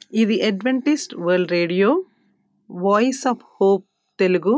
ఇది Adventist World Radio Voice of Hope Telugu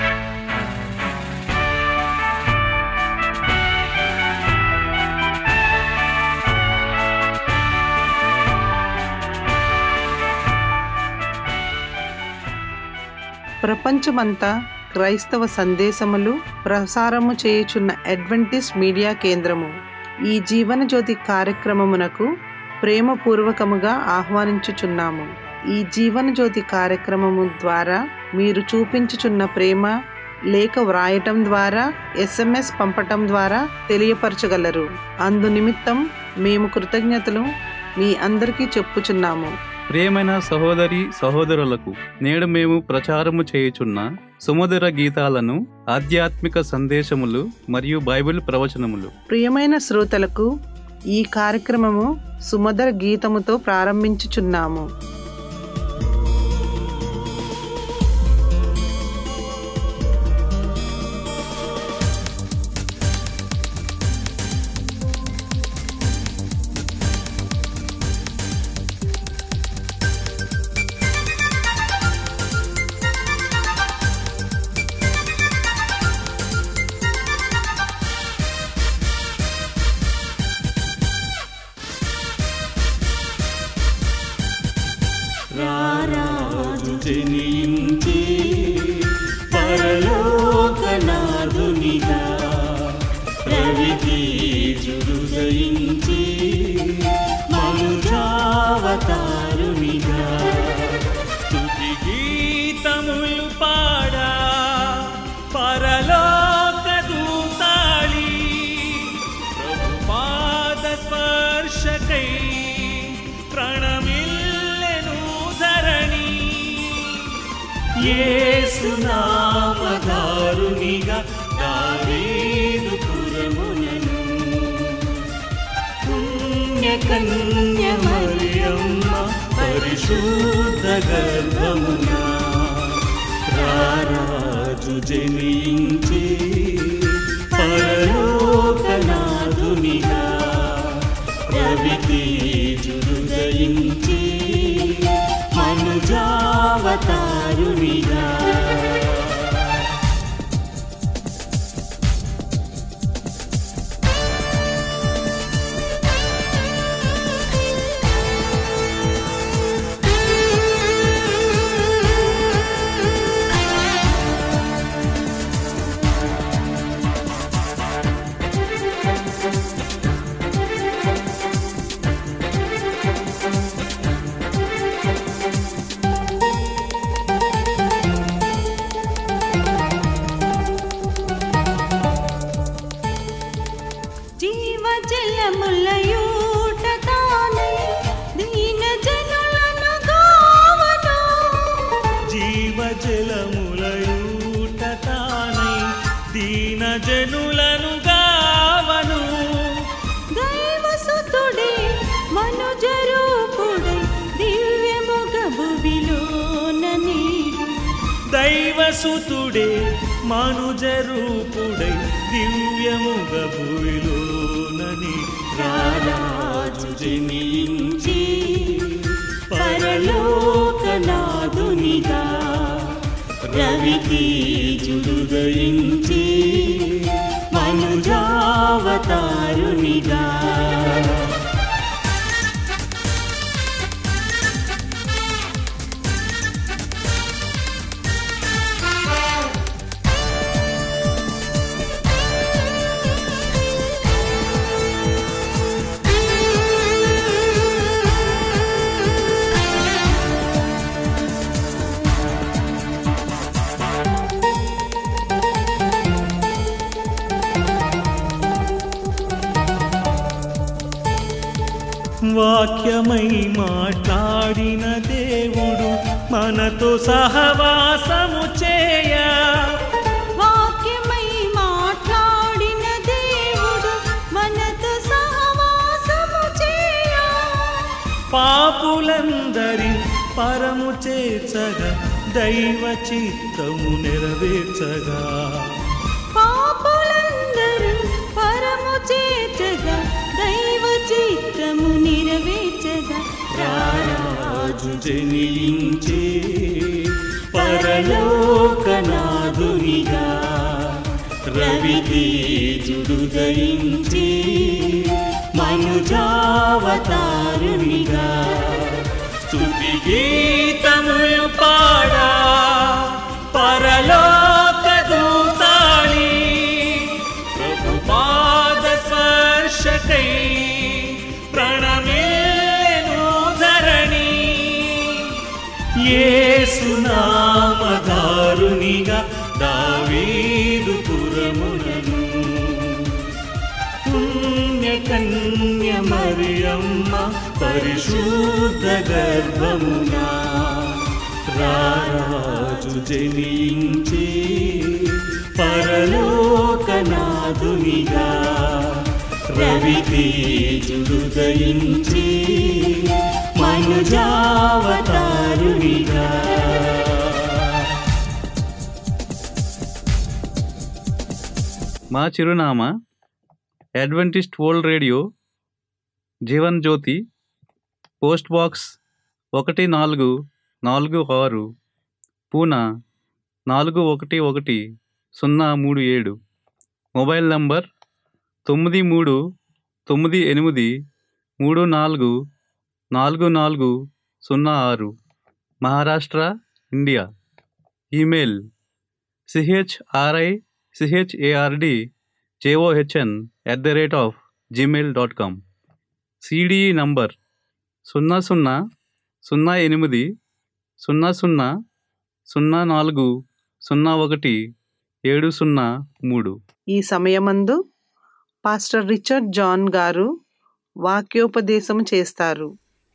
ప్రపంచమంతా క్రైస్తవ సందేశములు ప్రసారము చేయుచున్న అడ్వెంటిస్ట్ మీడియా కేంద్రము ఈ జీవన జ్యోతి కార్యక్రమమునకు ప్రేమపూర్వకముగా ఆహ్వానించుచున్నాము ఈ జీవన జ్యోతి కార్యక్రమము ద్వారా మీరు చూపించుచున్న ప్రేమ లేఖ వ్రాయటం ద్వారా ఎస్ఎంఎస్ పంపటం ద్వారా తెలియపరచగలరు అందు నిమిత్తం మేము కృతజ్ఞతలు మీ అందరికీ చెప్పుచున్నాము ప్రియమైన సహోదరి సహోదరులకు నేడు మేము ప్రచారము చేయుచున్న సుమధుర గీతాలను ఆధ్యాత్మిక సందేశములు మరియు బైబిల్ ప్రవచనములు ప్రియమైన శ్రోతలకు ఈ కార్యక్రమము సుమధుర గీతముతో ప్రారంభించుచున్నాము రారాజు జనించి పరలోకనాథునిగా రవితేజుడు దయించి మనుజావతారునిగా స్తుతి గీతములు పాడా పరలోక దూతాళి ప్రభుపాద స్పర్శకై ప్రణమిల్లెను ధరణి యేసునామధారునిగా దావీదు పురమునను పుణ్యకన్య మరియమ్మ పరిశుద్ధ గర్భమునా రారాజు జనించి పరలోకనాథునిగా రవితేజుడు దయించి మనుజావతారునిగా జీవజలములయూట తానై దీన జనులను గావను జీవజలములయూట తానై దీన జనులను గావను దైవసుతుడే మనుజరూపుడై దివ్యముగ భువిలోన నీడు దైవసుతుడే మనుజరూపుడై దివ్యముగ భూమిలోనని రారాజు జనించి పరలోకనాథునిగా రవితేజుడు దయించి మనుజావతారునిగా వాక్యమై మాట్లాడిన దేవుడు మనతో సహవాసము చేయ వాక్యమై మాట్లాడిన దేవుడు మనతో సహవాసము చేయ పాపులందరి పరము చేర్చగా దైవ చిత్తము నెరవేర్చగా పాపులందరూ పరము చేర్చగా దైవ చిత్తము నెరవేర్చగా రారాజు రాజు జనించే పరలోకనాథునిగా రవితేజుడు దయించే మనుజావతారునిగా స్తుతి గీతములు పాడా పరలోక దూతాళి ప్రభు పాద స్పర్శకై ప్రణమిల్లెను ధరణి ఏసునామధారునిగా దావీదు పురమునను పుణ్యకన్య మరియమ్మ పరిశుద్ధ గర్భమునా రారాజు జనించే పరలోకనాథునిగా రవితేజుడు దయించే మనుజావతారునిగా మా చిరునామా Adventist World Radio Jeevan Jyoti post box ఒకటి నాలుగు నాలుగు ఆరు పూనా నాలుగు ఒకటి ఒకటి సున్నా మూడు ఏడు మొబైల్ నంబర్ తొమ్మిది మూడు తొమ్మిది ఎనిమిది మూడు నాలుగు నాలుగు నాలుగు సున్నా ఆరు Maharashtra India email C H R I C H A R D J O H N at the rate of Gmail dot com C D E number సున్నా సున్నా సున్నా ఎనిమిది సున్నా సున్నా సున్నా నాలుగు సున్నా ఒకటి ఏడు సున్నా మూడు ఈ సమయమందు పాస్టర్ రిచర్డ్ జాన్ గారు వాక్యోపదేశం చేస్తారు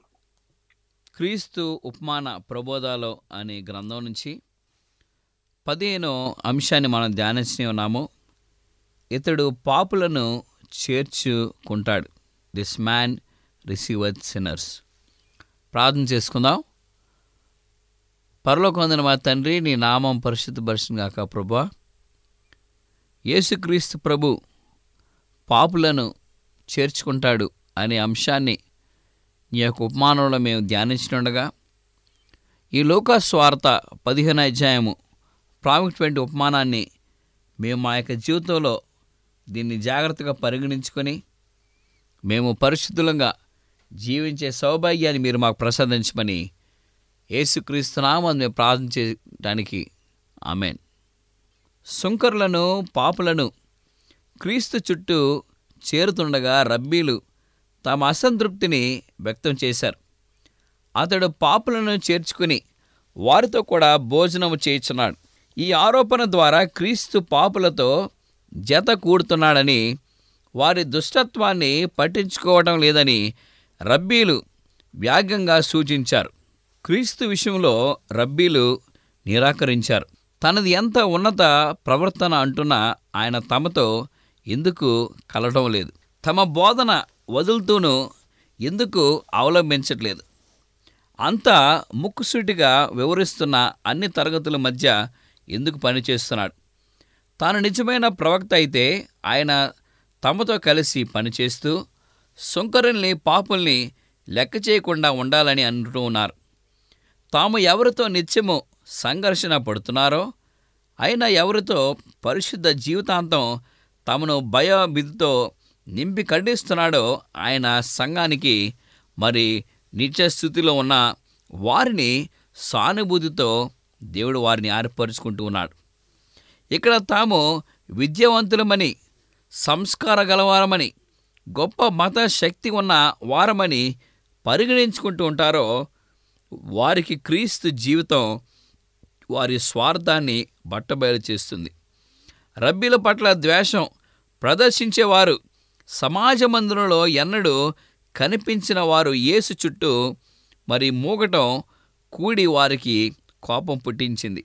క్రీస్తు ఉపమాన ప్రబోధాలు అనే గ్రంథం నుంచి పదిహేనో అంశాన్ని మనం ధ్యానించి ఉన్నాము ఇతడు పాపులను చేర్చుకుంటాడు దిస్ మ్యాన్ రిసీవర్ సిన్నర్స్ ప్రార్థన చేసుకుందాం పరలోకొందిన మా తండ్రి నీ నామం పరిశుద్ధపరచును గాక ప్రభా యేసుక్రీస్తు ప్రభు పాపులను చేర్చుకుంటాడు అనే అంశాన్ని నీ యొక్క ఉపమానంలో మేము ధ్యానించుండగా ఈ లోక స్వార్థ పదిహేను అధ్యాయము ప్రాముఖ్యమైన ఉపమానాన్ని మేము మా యొక్క జీవితంలో దీన్ని జాగ్రత్తగా పరిగణించుకొని మేము పరిశుద్ధులంగా జీవించే సౌభాగ్యాన్ని మీరు మాకు ప్రసాదించమని యేసుక్రీస్తునామని మేము ప్రార్థించడానికి ఆమెన్ సుంకరులను పాపులను క్రీస్తు చుట్టూ చేరుతుండగా రబ్బీలు తమ అసంతృప్తిని వ్యక్తం చేశారు అతడు పాపులను చేర్చుకుని వారితో కూడా భోజనము చేయించున్నాడు ఈ ఆరోపణ ద్వారా క్రీస్తు పాపులతో జత కూడుతున్నాడని వారి దుష్టత్వాన్ని పట్టించుకోవటం లేదని రబ్బీలు వ్యాగ్యంగా సూచించారు క్రీస్తు విషయంలో రబ్బీలు నిరాకరించారు తనది ఎంత ఉన్నత ప్రవర్తన అంటున్నా ఆయన తమతో ఎందుకు కలవడం లేదు తమ బోధన వదులుతూను ఎందుకు అవలంబించట్లేదు అంతా ముక్కుసూటిగా వివరిస్తున్న అన్ని తరగతుల మధ్య ఎందుకు పనిచేస్తున్నాడు తాను నిజమైన ప్రవక్త అయితే ఆయన తమతో కలిసి పనిచేస్తూ సుంకరుల్ని పాపుల్ని లెక్క చేయకుండా ఉండాలని అంటూ ఉన్నారు తాము ఎవరితో నిత్యము సంఘర్షణ పడుతున్నారో అయినా ఎవరితో పరిశుద్ధ జీవితాంతం తమను భయభీతితో నింపి ఖండిస్తున్నాడో ఆయన సంఘానికి మరి నిత్య స్థితిలో ఉన్న వారిని సానుభూతితో దేవుడు వారిని ఏర్పరుచుకుంటూ ఉన్నాడు ఇక్కడ తాము విద్యావంతులమని సంస్కార గలవారమని గొప్ప మత శక్తి ఉన్న వారమని పరిగణించుకుంటూ ఉంటారో వారికి క్రీస్తు జీవితం వారి స్వార్థాన్ని బట్టబయలు చేస్తుంది రబ్బీల పట్ల ద్వేషం ప్రదర్శించేవారు సమాజ మందిరంలో ఎన్నడూ కనిపించిన వారు యేసు చుట్టూ మరి మూగటం కూడి వారికి కోపం పుట్టించింది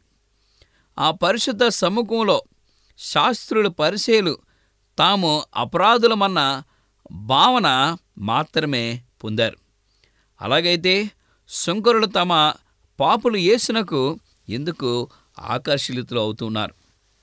ఆ పరిశుద్ధ సముఖంలో శాస్త్రులు పరిచయలు తాము అపరాధులమన్న భావన మాత్రమే పొందారు అలాగైతే శంకరులు తమ పాపులు యేసునకు ఎందుకు ఆకర్షితులు అవుతున్నారు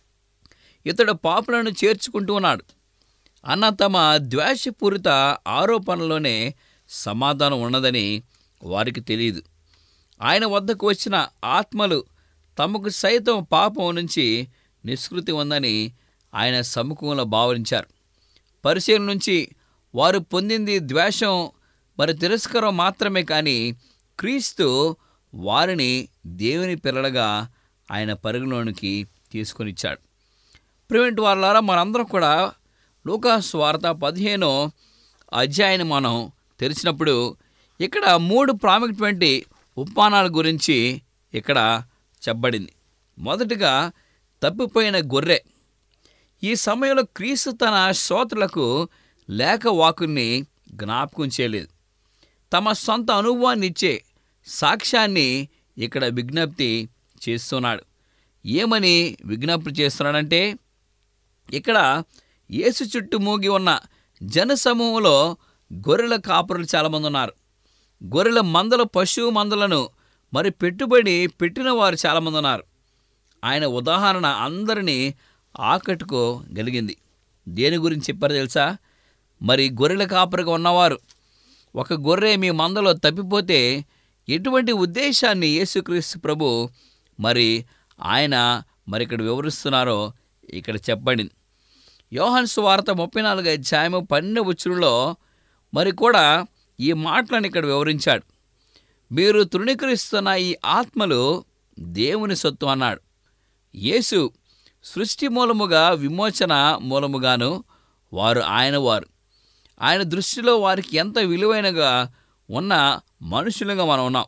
ఇతడు పాపులను చేర్చుకుంటూ ఉన్నాడు అన్న తమ ద్వేషపూరిత ఆరోపణలోనే సమాధానం ఉన్నదని వారికి తెలియదు ఆయన వద్దకు వచ్చిన ఆత్మలు తమకు సైతం పాపం నుంచి నిష్కృతి ఉందని ఆయన సముఖంలో భావించారు పరిశీలన నుంచి వారు పొందింది ద్వేషం మరి తిరస్కారం మాత్రమే కానీ క్రీస్తు వారిని దేవుని పిల్లలుగా ఆయన పరుగులోనికి తీసుకొనిచ్చాడు ప్రివెంట్ వాళ్ళారా మనందరం కూడా లూకాస్ వార్త పదిహేనో అధ్యాయాన్ని మనం తెరిచినప్పుడు ఇక్కడ మూడు ప్రాముఖ్యమైన ఉపమానాల గురించి ఇక్కడ చెప్పబడింది మొదటగా తప్పిపోయిన గొర్రె ఈ సమయంలో క్రీస్తు తన శ్రోతలకు లేఖ వాకుల్ని జ్ఞాపకం చేయలేదు తమ సొంత అనుభవాన్ని ఇచ్చే సాక్ష్యాన్ని ఇక్కడ విజ్ఞప్తి చేస్తున్నాడు ఏమని విజ్ఞప్తి చేస్తున్నాడంటే ఇక్కడ యేసు చుట్టూ మూగి ఉన్న జనసమూహంలో గొర్రెల కాపురులు చాలామంది ఉన్నారు గొర్రెల మందల పశువు మందలను మరి పెట్టుబడి పెట్టిన వారు చాలామంది ఉన్నారు ఆయన ఉదాహరణ అందరినీ ఆకట్టుకోగలిగింది దేని గురించి చెప్పారు తెలుసా మరి గొర్రెల కాపరిగా ఉన్నవారు ఒక గొర్రె మీ మందలో తప్పిపోతే ఎటువంటి ఉద్దేశాన్ని యేసుక్రీస్తు ప్రభు మరి ఆయన మరి ఇక్కడ వివరిస్తున్నారో ఇక్కడ చెప్పబడింది యోహాన్ సువార్త ముప్పై నాలుగు అధ్యాయము పన్నెండు వచ్చులో మరి కూడా ఈ మాటలను ఇక్కడ వివరించాడు మీరు తృణీకరిస్తున్న ఈ ఆత్మలు దేవుని సొత్తు అన్నాడు యేసు సృష్టి మూలముగా విమోచన మూలముగాను వారు ఆయన వారు ఆయన దృష్టిలో వారికి ఎంత విలువైనగా ఉన్న మనుషులుగా మనం ఉన్నాం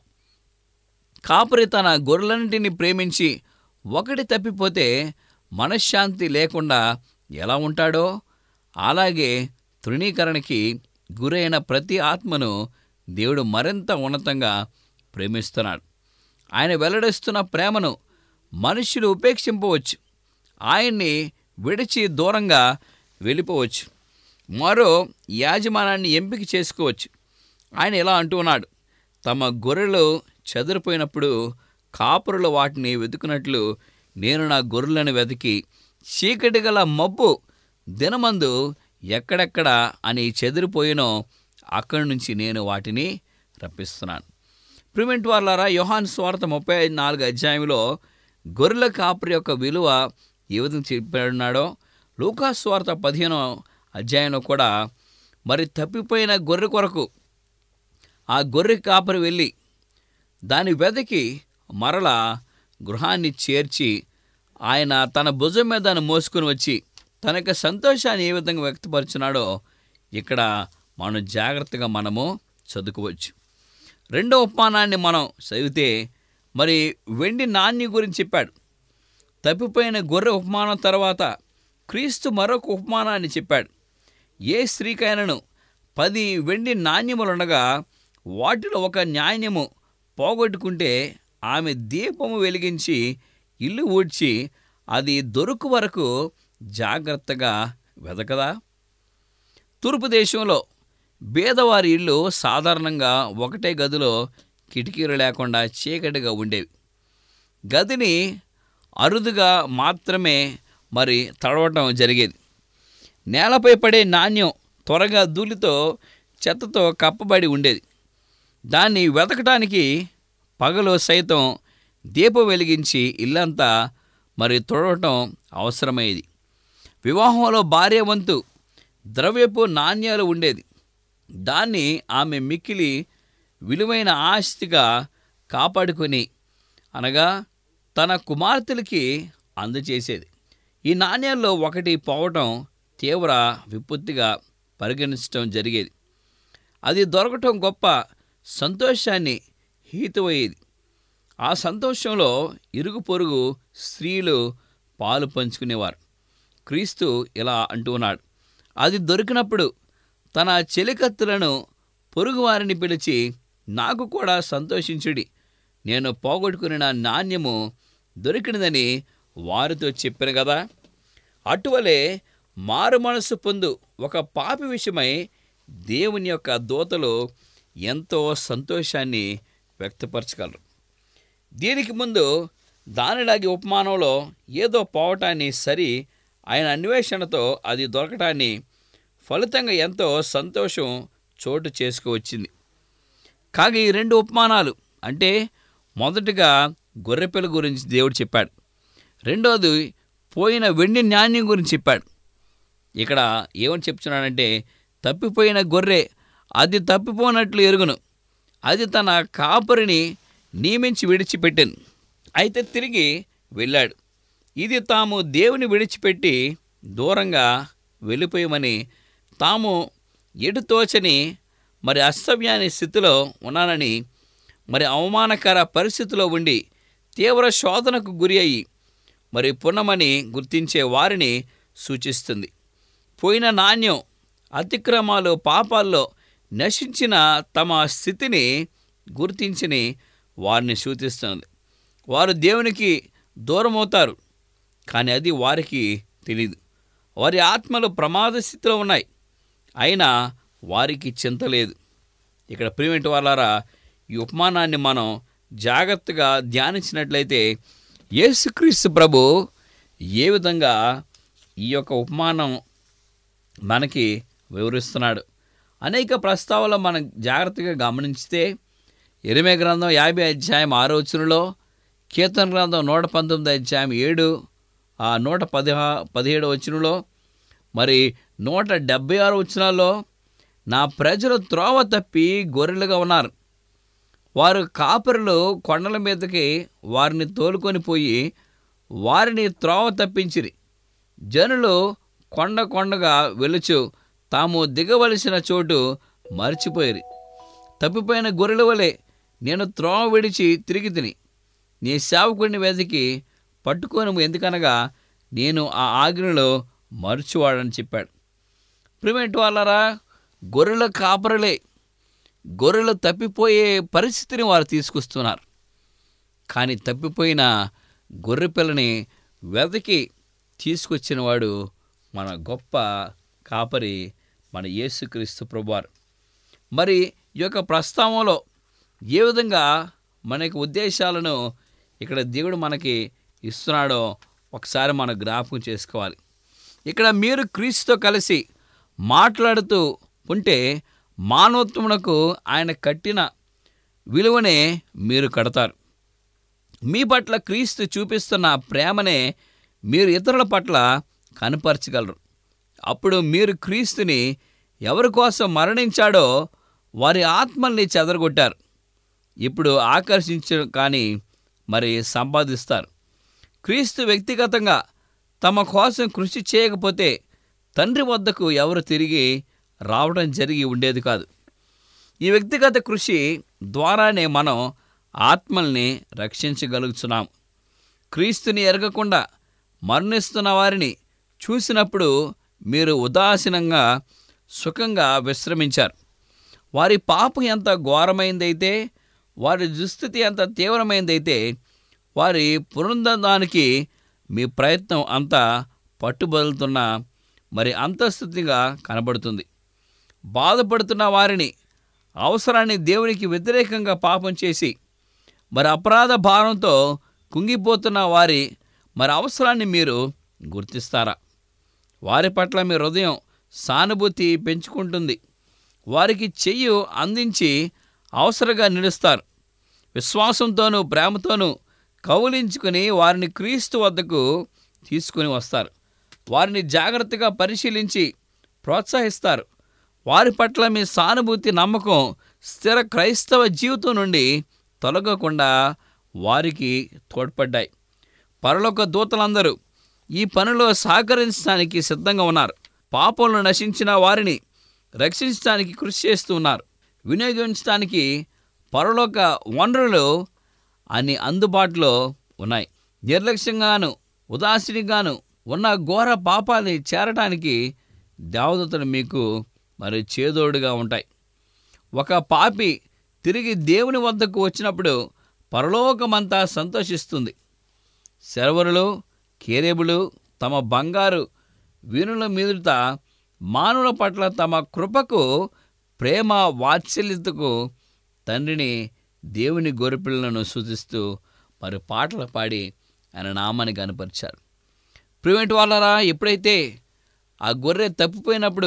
కాపరి తన గొర్రెలన్నింటినీ ప్రేమించి ఒకటి తప్పిపోతే మనశ్శాంతి లేకుండా ఎలా ఉంటాడో అలాగే తృణీకరణకి గురైన ప్రతి ఆత్మను దేవుడు మరింత ఉన్నతంగా ప్రేమిస్తున్నాడు ఆయన వెల్లడిస్తున్న ప్రేమను మనుషులు ఉపేక్షింపవచ్చు ఆయన్ని విడిచి దూరంగా వెళ్ళిపోవచ్చు మరో యాజమానాన్ని ఎంపిక చేసుకోవచ్చు ఆయన ఇలా అంటున్నాడు తమ గొర్రెలు చెదిరిపోయినప్పుడు కాపురులు వాటిని వెతుకున్నట్లు నేను నా గొర్రెలను వెతికి చీకటి గల మబ్బు దినమందు ఎక్కడెక్కడ అని చెదిరిపోయినో అక్కడి నుంచి నేను వాటిని రప్పిస్తున్నాను ప్రిమెంట్ వాళ్ళారా యోహాన్ స్వార్థ ముప్పై ఐదు నాలుగు అధ్యాయంలో గొర్రెల కాపరి యొక్క విలువ ఏ విధంగా చెప్పాడున్నాడో లూకా స్వార్థ పదిహేనో అధ్యాయంలో కూడా మరి తప్పిపోయిన గొర్రె కొరకు ఆ గొర్రె కాపరి వెళ్ళి దాని వెదకి మరల గృహాన్ని చేర్చి ఆయన తన భుజం మీద దాన్ని మోసుకొని వచ్చి తన యొక్క సంతోషాన్ని ఏ విధంగా వ్యక్తపరుచున్నాడో ఇక్కడ మనం జాగ్రత్తగా మనము చదువుకోవచ్చు రెండో ఉపమానాన్ని మనం చదివితే మరి వెండి నాణ్య గురించి చెప్పాడు తప్పిపోయిన గొర్రె ఉపమానం తర్వాత క్రీస్తు మరొక ఉపమానాన్ని చెప్పాడు ఏ స్త్రీకైనను పది వెండి నాణ్యములుండగా వాటిలో ఒక నాణ్యము పోగొట్టుకుంటే ఆమె దీపము వెలిగించి ఇల్లు ఊడ్చి అది దొరుకు వరకు జాగ్రత్తగా వెదకదా తూర్పు దేశంలో బేదవారి ఇళ్ళు సాధారణంగా ఒకటే గదిలో కిటికీలు లేకుండా చీకటిగా ఉండేవి గదిని అరుదుగా మాత్రమే మరి తడవటం జరిగేది నేలపై పడే నాణ్యం త్వరగా ధూళితో చెత్తతో కప్పబడి ఉండేది దాన్ని వెతకటానికి పగలు సైతం దీపం వెలిగించి ఇల్లంతా మరి తొడవటం అవసరమయ్యేది వివాహంలో భార్య వంతు ద్రవ్యపు నాణ్యాలు ఉండేది దాన్ని ఆమె మిక్కిలి విలువైన ఆస్తిగా కాపాడుకొని అనగా తన కుమార్తెలకి అందచేసేది ఈ నాణ్యాల్లో ఒకటి పోవటం తీవ్ర విపత్తిగా పరిగణించడం జరిగేది అది దొరకటం గొప్ప సంతోషాన్ని హీతమయ్యేది ఆ సంతోషంలో ఇరుగు పొరుగు స్త్రీలు పాలు పంచుకునేవారు క్రీస్తు ఇలా అంటున్నాడు అది దొరికినప్పుడు తన చెలికత్తులను పొరుగువారిని పిలిచి నాకు కూడా సంతోషించుడి నేను పోగొట్టుకుని నా నాణ్యము దొరికినదని వారితో చెప్పాను కదా అటువలే మారు మనసు పొందు ఒక పాపి విషయమై దేవుని యొక్క దూతలు ఎంతో సంతోషాన్ని వ్యక్తపరచగలరు దీనికి ముందు దానిలాగే ఉపమానంలో ఏదో పోవటాన్ని సరి ఆయన అన్వేషణతో అది దొరకటాన్ని ఫలితంగా ఎంతో సంతోషం చోటు చేసుకువచ్చింది కాగా ఈ రెండు ఉపమానాలు అంటే మొదటిగా గొర్రెపిల్ల గురించి దేవుడు చెప్పాడు రెండోది పోయిన వెండి నాణ్యం గురించి చెప్పాడు ఇక్కడ ఏమని చెప్తున్నాడంటే తప్పిపోయిన గొర్రె అది తప్పిపోనట్లు ఎరుగును అది తన కాపరిని నియమించి విడిచిపెట్టాను అయితే తిరిగి వెళ్ళాడు ఇది తాము దేవుని విడిచిపెట్టి దూరంగా వెళ్ళిపోయామని తాము ఎటు తోచని మరి అస్తవ్యాని స్థితిలో ఉన్నానని మరి అవమానకర పరిస్థితిలో ఉండి తీవ్ర శోధనకు గురి అయ్యి మరి పున్నమని గుర్తించే వారిని సూచిస్తుంది పోయిన నాణ్యం అతిక్రమాలు పాపాల్లో నశించిన తమ స్థితిని గుర్తించని వారిని సూచిస్తుంది వారు దేవునికి దూరమవుతారు కానీ అది వారికి తెలియదు వారి ఆత్మలు ప్రమాద స్థితిలో ఉన్నాయి అయినా వారికి చింత లేదు ఇక్కడ ప్రియమిటి వాళ్ళారా ఈ ఉపమానాన్ని మనం జాగ్రత్తగా ధ్యానించినట్లయితే యేసుక్రీస్తు ప్రభు ఏ విధంగా ఈ యొక్క ఉపమానం మనకి వివరిస్తున్నాడు అనేక ప్రస్తావనలు మనం జాగ్రత్తగా గమనించితే ఎరిమే గ్రంథం యాభై అధ్యాయం ఆరో వచనంలో కీర్తన గ్రంథం నూట పంతొమ్మిది అధ్యాయం ఏడు ఆ నూట పదిహా పదిహేడు వచనంలో మరి నూట డెబ్బై ఆరు వచనాల్లో నా ప్రజలు త్రోవ తప్పి గొర్రెలుగా ఉన్నారు వారు కాపరులు కొండల మీదకి వారిని తోలుకొని పోయి వారిని త్రోవ తప్పించిరి జనులు కొండ కొండగా వెలుచు తాము దిగవలసిన చోటు మర్చిపోయిరి తప్పిపోయిన గొర్రెల వలె నేను త్రోవ విడిచి తిరిగి తిని నీ సేవకుడిని వెతికి పట్టుకోను ఎందుకనగా నేను ఆ ఆజ్ఞలో మరుచువాడని చెప్పాడు ప్రిమెంట్ వాళ్ళరా గొర్రెల కాపరలే గొర్రెలు తప్పిపోయే పరిస్థితిని వారు తీసుకొస్తున్నారు కానీ తప్పిపోయిన గొర్రె పిల్లని వెతకి తీసుకొచ్చిన వాడు మన గొప్ప కాపరి మన యేసుక్రీస్తు ప్రభువారు మరి ఈ యొక్క ప్రస్తావంలో ఏ విధంగా మన యొక్క ఉద్దేశాలను ఇక్కడ దేవుడు మనకి ఇస్తున్నాడో ఒకసారి మనం జ్ఞాపకం చేసుకోవాలి ఇక్కడ మీరు క్రీస్తుతో కలిసి మాట్లాడుతూ ఉంటే మానవత్వమునకు ఆయన కట్టిన విలువనే మీరు కడతారు మీ పట్ల క్రీస్తు చూపిస్తున్న ప్రేమనే మీరు ఇతరుల పట్ల కనపరచగలరు అప్పుడు మీరు క్రీస్తుని ఎవరి కోసం మరణించాడో వారి ఆత్మల్ని చెదరగొట్టారు ఇప్పుడు ఆకర్షించరు కానీ మరి సంపాదిస్తారు క్రీస్తు వ్యక్తిగతంగా తమ కోసం కృషి చేయకపోతే తండ్రి వద్దకు ఎవరు తిరిగి రావడం జరిగి ఉండేది కాదు ఈ వ్యక్తిగత కృషి ద్వారానే మనం ఆత్మల్ని రక్షించగలుగుతున్నాం క్రీస్తుని ఎరగకుండా మరణిస్తున్న వారిని చూసినప్పుడు మీరు ఉదాసీనంగా సుఖంగా విశ్రమించారు వారి పాపం ఎంత ఘోరమైందైతే వారి దుస్థితి ఎంత తీవ్రమైందైతే వారి పునరుద్ధరణానికి మీ ప్రయత్నం అంతా పట్టుబడుతున్న మరి అంతస్థితిగా కనబడుతుంది బాధపడుతున్న వారిని అవసరాన్ని దేవునికి వ్యతిరేకంగా పాపం చేసి మరి అపరాధ భారంతో కుంగిపోతున్న వారి మరి అవసరాన్ని మీరు గుర్తిస్తారా వారి పట్ల మీ హృదయం సానుభూతి పెంచుకుంటుంది వారికి చెయ్యి అందించి అవసరంగా నిలుస్తారు విశ్వాసంతోనూ ప్రేమతోనూ కౌలించుకుని వారిని క్రీస్తు వద్దకు తీసుకుని వస్తారు వారిని జాగ్రత్తగా పరిశీలించి ప్రోత్సహిస్తారు వారి పట్ల మీ సానుభూతి నమ్మకం స్థిర క్రైస్తవ జీవితం నుండి తొలగకుండా వారికి తోడ్పడ్డాయి పరలోక దూతలందరూ ఈ పనిలో సహకరించడానికి సిద్ధంగా ఉన్నారు పాపంలో నశించిన వారిని రక్షించడానికి కృషి చేస్తూ ఉన్నారు వినియోగించడానికి పరలోక వనరులు అన్ని అందుబాటులో ఉన్నాయి నిర్లక్ష్యంగాను ఉదాసీనిగాను ఉన్న ఘోర పాపాన్ని చేరటానికి దేవదూతలు మీకు మరి చేదోడుగా ఉంటాయి ఒక పాపి తిరిగి దేవుని వద్దకు వచ్చినప్పుడు పరలోకమంతా సంతోషిస్తుంది శరవరులు కేరేబులు తమ బంగారు వీణుల మీదుట మానవుల పట్ల తమ కృపకు ప్రేమ వాత్సల్యతకు తండ్రిని దేవుని గొర్రెపిల్లలను సూచిస్తూ మరి పాటలు పాడి ఆయన నామాన్ని కనపరిచారు ప్రివెంట్ వాళ్ళరా ఎప్పుడైతే ఆ గొర్రె తప్పిపోయినప్పుడు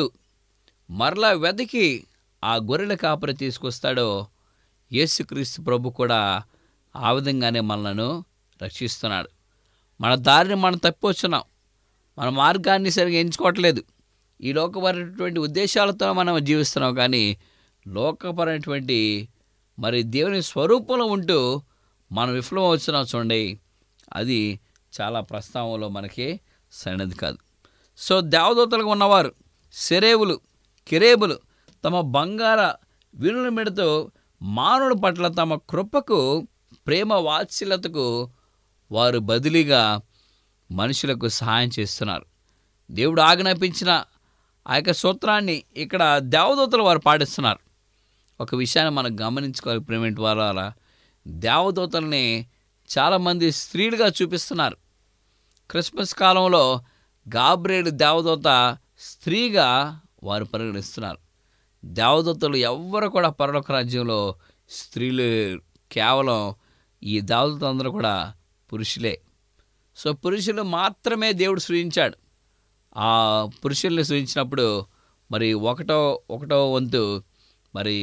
మరలా వెతికి ఆ గొర్రెల కాపరి తీసుకొస్తాడో యేసుక్రీస్తు ప్రభు కూడా ఆ విధంగానే మనలను రక్షిస్తున్నాడు మన దారిని మనం తప్పివచ్చున్నాం మన మార్గాన్ని సరిగా ఎంచుకోవట్లేదు ఈ లోకపరమైనటువంటి ఉద్దేశాలతో మనం జీవిస్తున్నాం కానీ లోకపరమైనటువంటి మరి దేవుని స్వరూపంలో ఉంటూ మనం విఫలం అవుతున్నాం చూడండి అది చాలా ప్రస్తావంలో మనకి సరైనది కాదు సో దేవదూతలుగా ఉన్నవారు సెరేవులు కిరేబులు తమ బంగార వీణుల మెడతో మానవుడి పట్ల తమ కృపకు ప్రేమ వాత్సల్యతకు వారు బదిలీగా మనుషులకు సహాయం చేస్తున్నారు దేవుడు ఆజ్ఞాపించిన ఆ యొక్క సూత్రాన్ని ఇక్కడ దేవదూతలు వారు పాటిస్తున్నారు ఒక విషయాన్ని మనం గమనించుకోవాలి ప్రేమేంటి వాళ్ళ దేవదూతల్ని చాలామంది స్త్రీలుగా చూపిస్తున్నారు క్రిస్మస్ కాలంలో గాబ్రేలు దేవదూత స్త్రీగా వారు పరిగణిస్తున్నారు దేవదూతలు ఎవ్వరు కూడా పరలోక రాజ్యంలో స్త్రీలు కేవలం ఈ దేవదూతలందరూ కూడా పురుషులే సో పురుషులు మాత్రమే దేవుడు సృజించాడు ఆ పురుషుల్ని సృజించినప్పుడు మరి ఒకటో ఒకటో వంతు మరి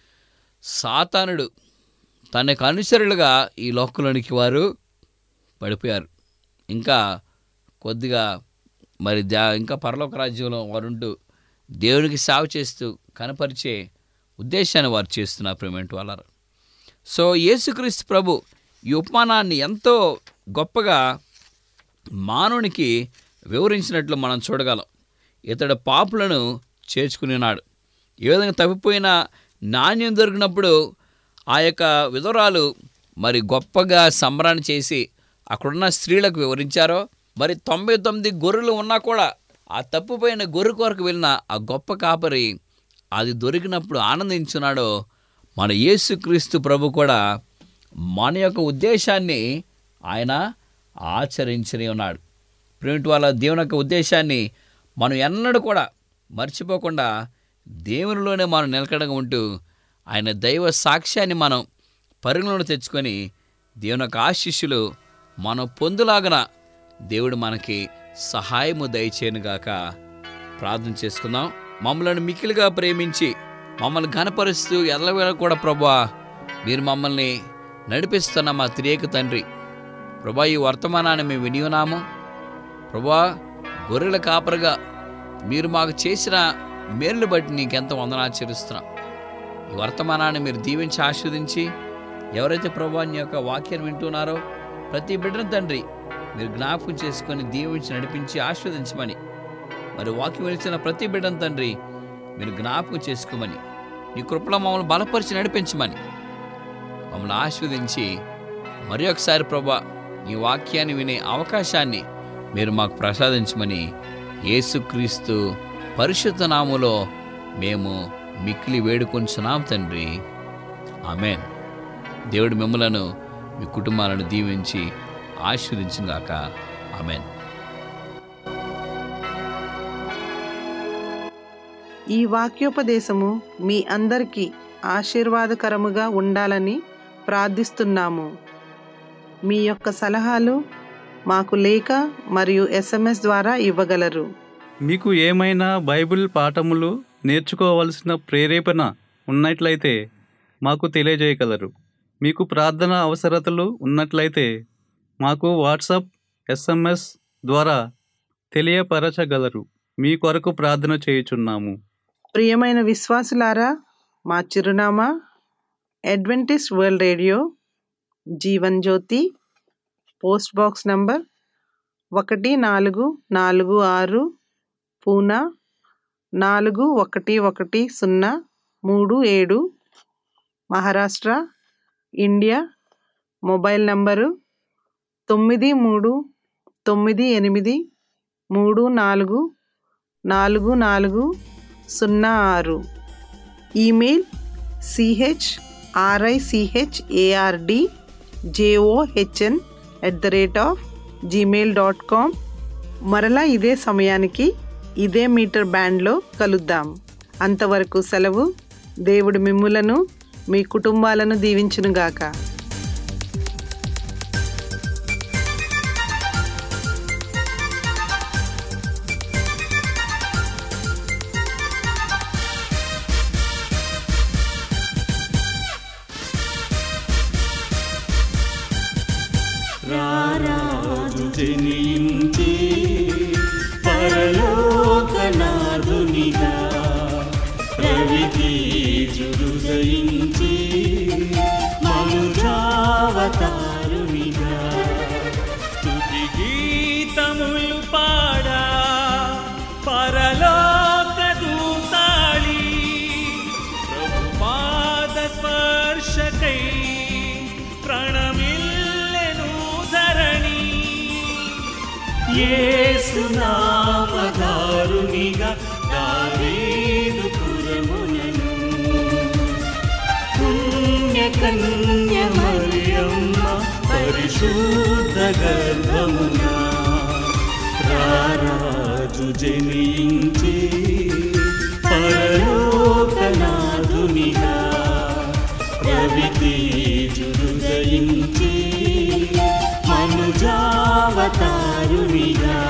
సాతానుడు తనకు అనుచరులుగా ఈ లోకంలోనికి వారు పడిపోయారు ఇంకా కొద్దిగా మరి దా ఇంకా పరలోక రాజ్యంలో వారుంటూ దేవునికి సేవ చేస్తూ కనపరిచే ఉద్దేశాన్ని వారు చేస్తున్నారు ప్రేమేంటి వాళ్ళ సో యేసుక్రీస్తు ప్రభు ఈ ఉపమానాన్ని ఎంతో గొప్పగా మానవునికి వివరించినట్లు మనం చూడగలం ఇతడు పాపులను చేర్చుకునేనాడు ఏ విధంగా తప్పిపోయిన నాణ్యం దొరికినప్పుడు ఆ యొక్క విధురాలు మరి గొప్పగా సంబరాన్ని చేసి అక్కడున్న స్త్రీలకు వివరించారో మరి తొంభై తొమ్మిది గొర్రెలు ఉన్నా కూడా ఆ తప్పిపోయిన గొర్రె కొరకు వెళ్ళిన ఆ గొప్ప కాపరి అది దొరికినప్పుడు ఆనందించున్నాడో మన యేసుక్రీస్తు ప్రభు కూడా మన యొక్క ఉద్దేశాన్ని ఆయన ఆచరించని ఉన్నాడు ప్రేమిటి వాళ్ళ దేవుని యొక్క ఉద్దేశాన్ని మనం ఎన్నడూ కూడా మర్చిపోకుండా దేవునిలోనే మనం నిలకడగా ఉంటూ ఆయన దైవ సాక్ష్యాన్ని మనం పరిగణలో తెచ్చుకొని దేవుని యొక్క ఆశీస్సులు మనం పొందులాగన దేవుడు మనకి సహాయము దయచేయనుగాక ప్రార్థన చేసుకుందాం మమ్మల్ని మికిలిగా ప్రేమించి మమ్మల్ని ఘనపరుస్తూ ఎల్లవేళ కూడా ప్రభా మీరు మమ్మల్ని నడిపిస్తున్న మా త్రియేక తండ్రి ప్రభా ఈ వర్తమానాన్ని మేము వినియున్నాము ప్రభా గొర్రెల కాపరిగా మీరు మాకు చేసిన మేలుని బట్టి నీకెంతో వందనాచరిస్తున్నాం ఈ వర్తమానాన్ని మీరు దీవించి ఆస్వాదించి ఎవరైతే ప్రభా నీ యొక్క వాక్యాన్ని వింటున్నారో ప్రతి బిడ్డను తండ్రి మీరు జ్ఞాపకం చేసుకొని దీవించి నడిపించి ఆస్వాదించమని మరి వాక్యం వెలిచిన ప్రతి బిడ్డను తండ్రి మీరు జ్ఞాపకం చేసుకోమని నీ కృపలో మమ్మల్ని బలపరిచి నడిపించమని మమ్మల్ని ఆస్వాదించి మరి ఒకసారి ప్రభా నీ వాక్యాన్ని వినే అవకాశాన్ని మీరు మాకు ప్రసాదించమని యేసుక్రీస్తు పరిశుద్ధ నాములో మేము మిక్కిలి వేడుకొంచున్నాం తండ్రి ఆమెన్ దేవుడు మిమ్మలను మీ కుటుంబాలను దీవించి ఆశీర్వదించుగాక ఆమెన్ ఈ వాక్యోపదేశము మీ అందరికీ ఆశీర్వాదకరముగా ఉండాలని ప్రార్థిస్తున్నాము మీ యొక్క సలహాలు మాకు లేఖ మరియు ఎస్ఎంఎస్ ద్వారా ఇవ్వగలరు మీకు ఏమైనా బైబిల్ పాఠములు నేర్చుకోవలసిన ప్రేరేపణ ఉన్నట్లయితే మాకు తెలియజేయగలరు మీకు ప్రార్థన అవసరతలు ఉన్నట్లయితే మాకు వాట్సాప్ ఎస్ఎంఎస్ ద్వారా తెలియపరచగలరు మీ కొరకు ప్రార్థన చేయుచున్నాము ప్రియమైన విశ్వాసులారా మా చిరునామా Adventist World Radio Jeevan Jyoti post box number ఒకటి నాలుగు నాలుగు ఆరు పూనా నాలుగు ఒకటి ఒకటి సున్నా మూడు ఏడు మహారాష్ట్ర ఇండియా మొబైల్ నంబరు తొమ్మిది మూడు తొమ్మిది ఎనిమిది మూడు నాలుగు నాలుగు నాలుగు సున్నా ఆరు email C H R I C H A R D J O H N at the rate of Gmail dot com మరలా ఇదే సమయానికి ఇదే మీటర్ బ్యాండ్లో కలుద్దాం అంతవరకు సెలవు దేవుడు మిమ్ములను మీ కుటుంబాలను దీవించునుగాక రారాజు జనించి పరలోకనాథునిగా రవితేజుడు దయించి మనుజావతారునిగా స్తుతి గీతములు పాడా పరలోక దూతాళి ప్రభుపాద స్పర్శకై ప్రణమిల్లెను ధరణి ఏసునామధారునిగా దావీదు పురములను పుణ్యకన్య మరియమ్మ పరిశుద్ధ గర్భమునా రారాజు జనించి పరలోకనాథునిగా రవితేజుడు దయించి మనుజావతారునిగా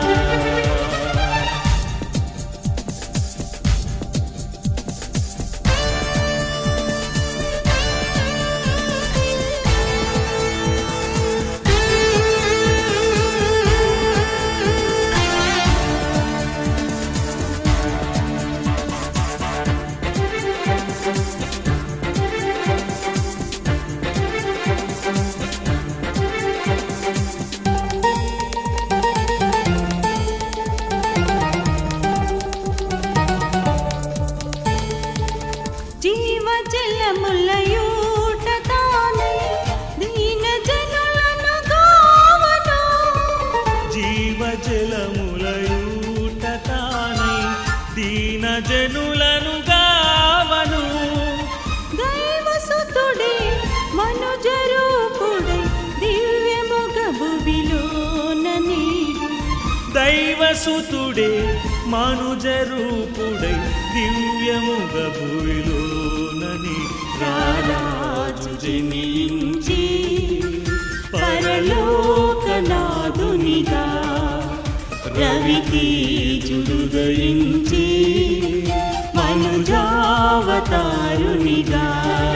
జీవ జలములయూట తానై దీన జనులను గావను జీవజలములయూట తానై దీన జనులను గావను దైవసుతుడే మనుజరూపుడే దివ్యముగ భువిలోన నీడు దైవసుతుడే మనుజరూపుడై దివ్యముగ భూమిలోనని రారాజు జనించి పరలోకనాథునిగా రవితేజుడు దయించి మనుజావతారునిగా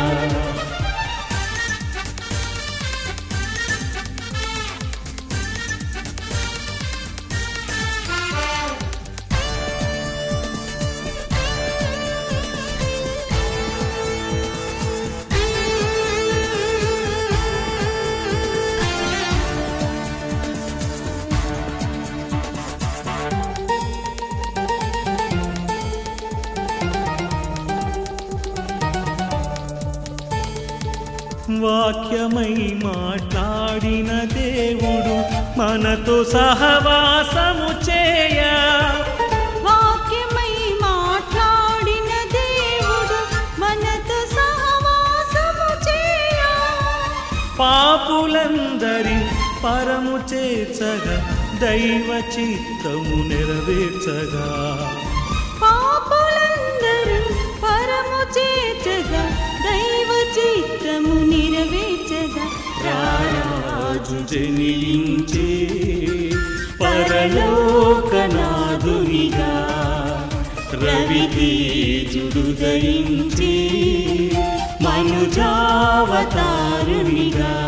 వాక్యమై మాట్లాడిన దేవుడు మనతో సహవాసము చేయ వాక్యమై మాట్లాడిన దేవుడు మనతో సహవాసము చేయ పాపులందరి పరము చేర్చగా దైవ చిత్తము నెరవేర్చగా పాపులందరూ పరము చేర్చగా దైవ చిత్తము నెరవేర్చగా రారాజు జనించే పరలోకనాథునిగా రవితేజుడు దయించి మనుజావతారునిగా